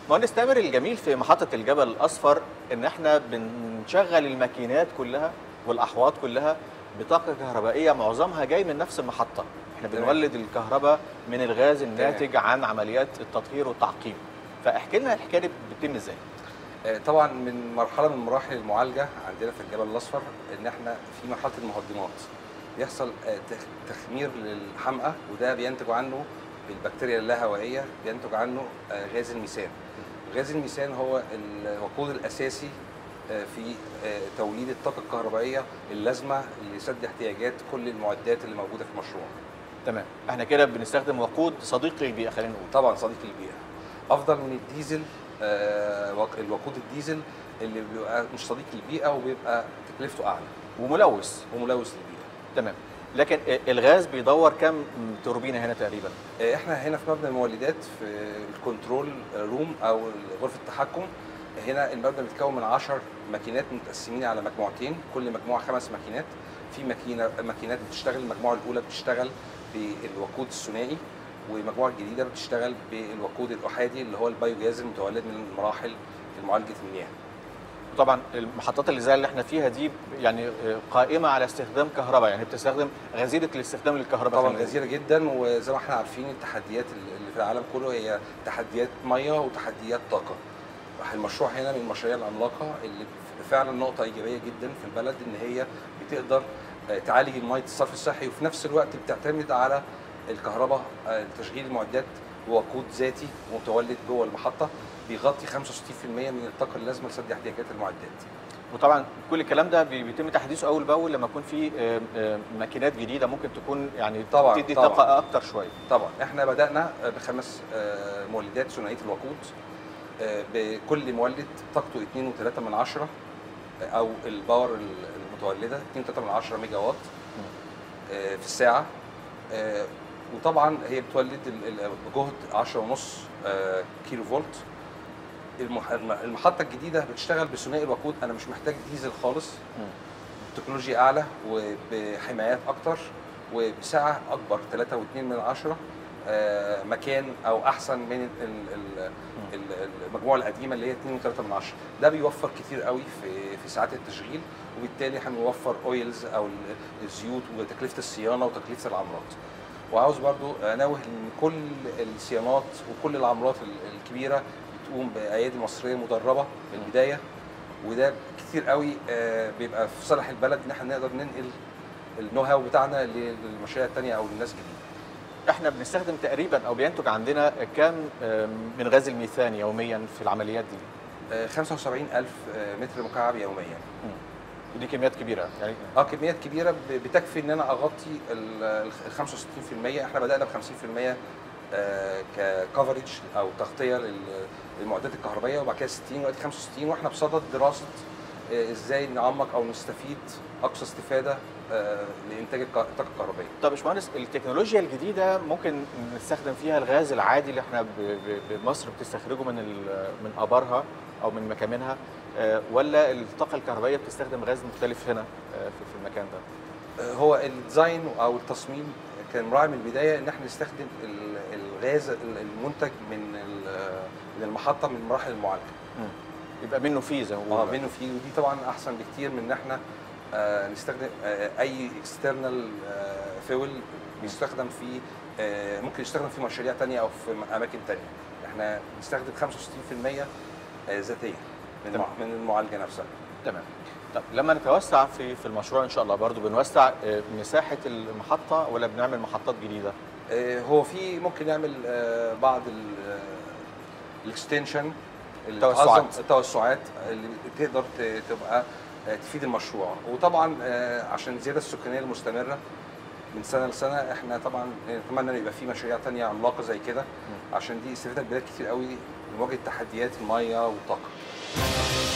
مهندس تامر الجميل في محطة الجبل الأصفر إن إحنا بنشغل الماكينات كلها والأحواض كلها بطاقة كهربائية معظمها جاي من نفس المحطة إحنا تمام. بنولد الكهرباء من الغاز الناتج عن عمليات التطهير والتعقيم فاحكي لنا الحكاية دي بتتم إزاي؟ آه، طبعا من مرحله من مراحل المعالجه عندنا في الجبل الاصفر ان احنا في مرحله المهضمات بيحصل آه، تخ- تخمير للحمقى وده بينتج عنه البكتيريا اللاهوائيه بينتج عنه آه، غاز الميثان غاز الميثان هو الوقود الاساسي آه، في آه، توليد الطاقه الكهربائيه اللازمه لسد احتياجات كل المعدات اللي موجوده في المشروع تمام إحنا كده بنستخدم وقود صديق للبيئة خلينا نقول طبعا صديق للبيئه افضل من الديزل آه، وق- الوقود الديزل اللي بيبقى مش صديق للبيئه وبيبقى تكلفته اعلى وملوث وملوث للبيئه تمام لكن الغاز بيدور كام توربينة هنا تقريبا؟ آه، احنا هنا في مبنى المولدات في الكنترول روم او غرفه التحكم هنا المبنى بيتكون من 10 ماكينات متقسمين على مجموعتين كل مجموعه خمس ماكينات في ماكينه ماكينات بتشتغل المجموعه الاولى بتشتغل بالوقود الثنائي والمجموعه الجديده بتشتغل بالوقود الاحادي اللي هو البايوجاز المتولد من مراحل معالجه المياه طبعا المحطات اللي زي اللي احنا فيها دي يعني قائمه على استخدام كهرباء يعني بتستخدم غزيره الاستخدام للكهرباء طبعا خلينا نقول. جزيره جدا وزي ما احنا عارفين التحديات اللي في العالم كله هي تحديات ميه وتحديات طاقه المشروع هنا من المشاريع العملاقه اللي فعلا نقطه ايجابيه جدا في البلد ان هي بتقدر آه، تعالج الميه الصرف الصحي وفي نفس الوقت بتعتمد على الكهرباء آه، تشغيل المعدات بوقود ذاتي متولد جوه المحطه بيغطي 65% من الطاقه اللازمه لسد احتياجات المعدات وطبعا كل الكلام ده بي- بيتم تحديثه اول باول لما يكون في آه، آه، ماكينات جديده ممكن تكون يعني طبعاً، تدي طبعاً. طاقه اكتر شويه طبعا احنا بدانا بخمس آه، مولدات ثنائيه الوقود آه، بكل مولد طاقته 2.3 من عشرة آه، او الباور المتولده 2.3 من عشرة ميجا وات آه، في الساعه آه، وطبعا هي بتولد ال- ال- بجهد 10 ونص آه، كيلو فولت المح- المحطه الجديده بتشتغل بثنائي الوقود انا مش محتاج ديزل خالص تكنولوجيا اعلى وبحمايات اكتر وبسعه اكبر 3.2 من عشرة آه، مكان او احسن من ال- ال- ال- المجموعه القديمه اللي هي 2.3 من عشرة ده بيوفر كتير قوي في في ساعات التشغيل وبالتالي هنوفر اويلز او ال- الزيوت وتكلفه الصيانه وتكلفه العمرات وعاوز برضو انوه ان كل الصيانات وكل العمرات ال- الكبيره بتقوم بايادي مصريه مدربه من البدايه وده كتير قوي آه، بيبقى في صالح البلد ان احنا نقدر ننقل النو هاو بتاعنا للمشاريع التانية او للناس جديده احنا بنستخدم تقريبا او بينتج عندنا كام آه، من غاز الميثان يوميا في العمليات دي آه، 75000 آه، متر مكعب يوميا ودي كميات كبيره يعني اه كميات كبيره ب- بتكفي ان انا اغطي ال ال 65% احنا بدانا ب 50% ككفرج او تغطيه لل- للمعدات الكهربائيه وبعد كده 60 دلوقتي 65 واحنا بصدد دراسه آه، ازاي نعمق او نستفيد اقصى استفاده آه، لانتاج الك- الطاقه الكهربائيه طب يا باشمهندس التكنولوجيا الجديده ممكن نستخدم فيها الغاز العادي اللي احنا ب- ب- بمصر بتستخرجه من ال- من ابارها او من مكامنها آه، ولا الطاقه الكهربائيه بتستخدم غاز مختلف هنا آه، في في المكان ده آه، هو الديزاين او التصميم كان مراعي من البدايه ان احنا نستخدم ال- الغاز ال- المنتج من ال- من المحطه من مراحل المعالجه يبقى منه فيه زي ما اه بيقولوا. منه فيه ودي طبعا احسن بكتير من ان احنا آه نستخدم آه اي اكسترنال فيول بيستخدم في آه ممكن يستخدم في مشاريع تانية او في اماكن تانية احنا بنستخدم 65% آه ذاتيه من تمام. المع- من المعالجه نفسها تمام طب لما نتوسع في في المشروع ان شاء الله برضو بنوسع آه، مساحه المحطه ولا بنعمل محطات جديده آه هو في ممكن نعمل آه بعض الاكستنشن توسعات. التوسعات اللي تقدر ت- تبقى آه، تفيد المشروع وطبعا آه، عشان الزياده السكانيه المستمره من سنه لسنه احنا طبعا نتمنى ان يبقى في مشاريع تانية عملاقه زي كده عشان دي استفادت بلاد كتير قوي لمواجهه تحديات الميه والطاقه